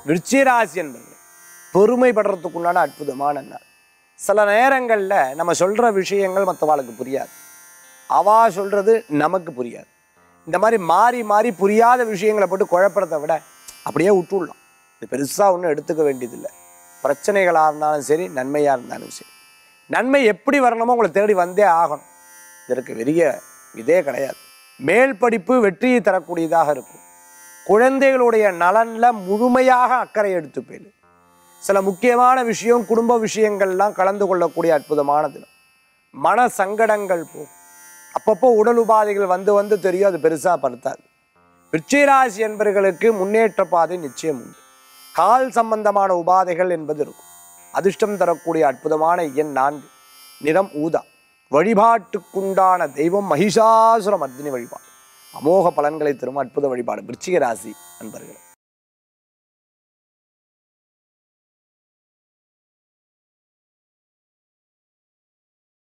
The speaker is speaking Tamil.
விருச்சிகராசி என்பது பெருமைப்படுறதுக்குண்டான அற்புதமான நாள் சில நேரங்களில் நம்ம சொல்கிற விஷயங்கள் மற்றவாளுக்கு புரியாது அவா சொல்கிறது நமக்கு புரியாது இந்த மாதிரி மாறி மாறி புரியாத விஷயங்களை போட்டு குழப்பறதை விட அப்படியே விட்டுடலாம் இது பெருசாக ஒன்றும் எடுத்துக்க வேண்டியதில்லை பிரச்சனைகளாக இருந்தாலும் சரி நன்மையாக இருந்தாலும் சரி நன்மை எப்படி வரணுமோ உங்களை தேடி வந்தே ஆகணும் இதற்கு பெரிய இதே கிடையாது மேல் படிப்பு வெற்றியை தரக்கூடியதாக இருக்கும் குழந்தைகளுடைய நலனில் முழுமையாக அக்கறை எடுத்துப்பேன் சில முக்கியமான விஷயம் குடும்ப விஷயங்கள்லாம் கலந்து கொள்ளக்கூடிய அற்புதமான தினம் மன சங்கடங்கள் போகும் அப்பப்போ உடல் உபாதைகள் வந்து வந்து தெரியும் அது பெருசாக படுத்தாது விருச்சிகராசி என்பவர்களுக்கு முன்னேற்ற பாதை நிச்சயம் உண்டு கால் சம்பந்தமான உபாதைகள் என்பது இருக்கும் அதிர்ஷ்டம் தரக்கூடிய அற்புதமான எண் நான்கு நிறம் ஊதா வழிபாட்டுக்குண்டான தெய்வம் மகிஷாசுர மர்தினி வழிபாடு அமோக பலன்களை தரும் அற்புத வழிபாடு விருச்சிக ராசி நண்பர்கள்